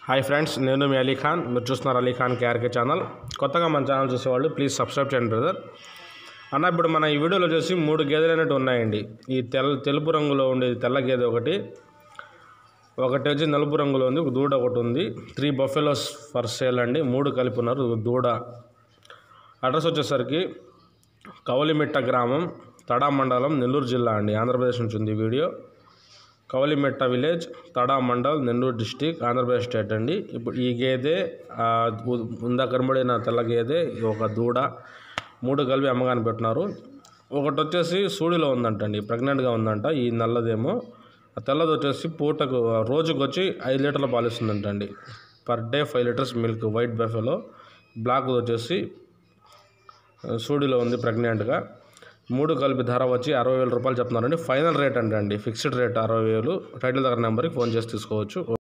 hi friends నేను మీ అలీ ఖాన్ మీరు చూస్తున్నారు అలీ ఖాన్ కేఆర్కే ఛానల్ కొత్తగా మన ఛానల్ చూసేవాళ్ళు ప్లీజ్ సబ్స్క్రైబ్ చేయండి బ్రదర్ అన్న ఇప్పుడు మన ఈ వీడియోలో వచ్చేసి మూడు గేదెలు అనేవి ఉన్నాయండి ఈ తెల్ల తెలుపు రంగులో ఉండేది తెల్ల గేదె ఒకటి ఒకటి వచ్చి నలుపు రంగులో ఉంది ఒక దూడ ఒకటి ఉంది త్రీ బఫెలోస్ ఫర్ సేల్ అండి మూడు కలిపి ఉన్నారు ఒక దూడ అడ్రస్ వచ్చేసరికి కవలిమిట్ట గ్రామం తడా మండలం నెల్లూరు జిల్లా అండి ఆంధ్రప్రదేశ్ నుంచి ఉంది ఈ video Kavalimetta village Tada mandal Nellore district Andhra Pradesh state అండి ఇప్పుడు ఈ గేదె ఆ, ఉ- ఉందా కనబడిన తెల్ల గేదె ఇది ఒక దూడ మూడు కలిపి అమ్మగాని పెట్టినారు ఒకటి వచ్చేసి సూడిలో ఉందంటండి ప్రెగ్నెంట్గా ఉందంట ఈ నల్లదేమో ఆ తెల్లది వచ్చేసి పూటకు రోజుకు వచ్చి ఐదు లీటర్ల పాలు ఇస్తుందంటండి per day five litres milk white buffalo black వచ్చేసి సూడిలో ఉంది ప్రెగ్నెంట్గా మూడు కలిపి ధర వచ్చి అరవై వేల రూపాయలు చెప్తున్నారండి ఫైనల్ రేట్ అంటే అండి ఫిక్స్డ్ రేట్ అరవై వేలు టైటిల్ దగ్గర నెంబర్కి ఫోన్ చేసి తీసుకోవచ్చు